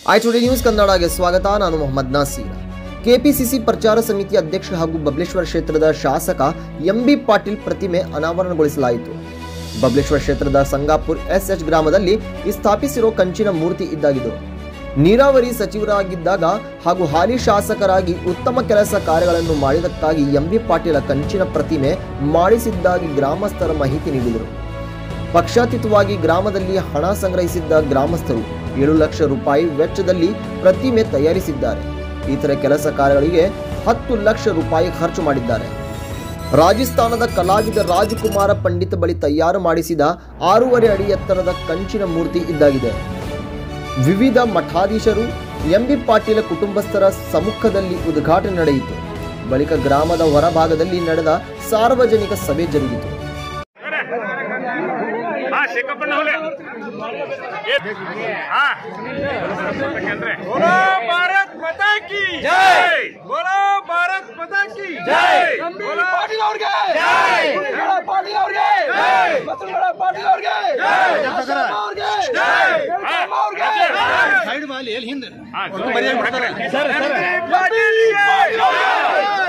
I today news ಕನ್ನಡಗೆ ಸ್ವಾಗತ ನಾನು Mohammed Nasir KPCC ಪ್ರಚಾರ ಸಮಿತಿ ಅಧ್ಯಕ್ಷ ಹಾಗೂ ಬಬಲೇಶ್ವರ ಕ್ಷೇತ್ರದ ಶಾಸಕ ಎಂಬಿ ಪಾಟೀಲ್ ಪ್ರತಿಮೆ ಅನಾವರಣಗೊಳಿಸಲಾಯಿತು ಬಬಲೇಶ್ವರ ಕ್ಷೇತ್ರದ ಸಂಗಾಪುರ್ ಎಸ್ಎಚ್ ಗ್ರಾಮದಲ್ಲಿ ಈ ಸ್ಥಾಪಿಸಿರೋ ಕಂಚಿನ ಮೂರ್ತಿ ಇದ್ದಾಗಿದ್ದು ನೀರಾವರಿ ಸಚಿವರಾಗಿದ್ದಾಗ ಹಾಗೂ ಹಾಲಿ ಶಾಸಕರಾಗಿ ಉತ್ತಮ ಕೆಲಸ ಕಾರ್ಯಗಳನ್ನು ಮಾಡಿದಕ್ಕಾಗಿ ಎಂಬಿ ಪಾಟೀಲ ಕಂಚಿನ ಪ್ರತಿಮೆ ಮಾಡಿಸಿದ್ದಾಗಿ ಗ್ರಾಮಸ್ಥರ ಮಾಹಿತಿ ನೀಡಿದರು ಪಕ್ಷಾತೀತವಾಗಿ ಗ್ರಾಮದಲ್ಲಿ ಹಣ ಸಂಗ್ರಹಿಸಿದ್ದ ಗ್ರಾಮಸ್ಥರು ಏಳು ಲಕ್ಷ ರೂಪಾಯಿ ವೆಚ್ಚದಲ್ಲಿ ಪ್ರತಿಮೆ ತಯಾರಿಸಿದ್ದಾರೆ ಇತರ ಕೆಲಸ ಕಾರ್ಯಗಳಿಗೆ ಹತ್ತು ಲಕ್ಷ ರೂಪಾಯಿ ಖರ್ಚು ಮಾಡಿದ್ದಾರೆ ರಾಜಸ್ಥಾನದ ಕಲಾವಿದ ರಾಜಕುಮಾರ ಪಂಡಿತ್ ಬಳಿ ತಯಾರು ಮಾಡಿಸಿದ ಆರೂವರೆ ಅಡಿ ಎತ್ತರದ ಕಂಚಿನ ಮೂರ್ತಿ ಇದ್ದಾಗಿದೆ ವಿವಿಧ ಮಠಾಧೀಶರು ಎಂಬಿ ಪಾಟೀಲ ಕುಟುಂಬಸ್ಥರ ಸಮ್ಮುಖದಲ್ಲಿ ಉದ್ಘಾಟನೆ ನಡೆಯಿತು ಬಳಿಕ ಗ್ರಾಮದ ಹೊರಭಾಗದಲ್ಲಿ ನಡೆದ ಸಾರ್ವಜನಿಕ ಸಭೆ ಜರುಗಿತು ಹಾ ಶೇಖಪ್ಪಣ್ಣ ಅವರೇ ಹಾ ಯಾಕಂದ್ರೆ बोलो भारत माता की ಜೈ बोलो भारत माता की ಜೈ बोलो पाटिल ಅವ್ರಿಗೆ ಜೈ ಬಸವರಾಜ ಪಾಟೀಲ್ ಅವ್ರಿಗೆ ಜೈ ಬಸವರಾಜ ಪಾಟೀಲ್ ಅವ್ರಿಗೆ ಜೈ ಬಸವರಾಜ ಅವ್ರಿಗೆ ಜೈ ವೆಂಕಟಮ್ಮ ಅವ್ರಿಗೆ ಹಾ, ಜೈ. ಪಾಟೀಲ್ ಪಾಟೀಲ್ ಅವ್ರಿಗೆ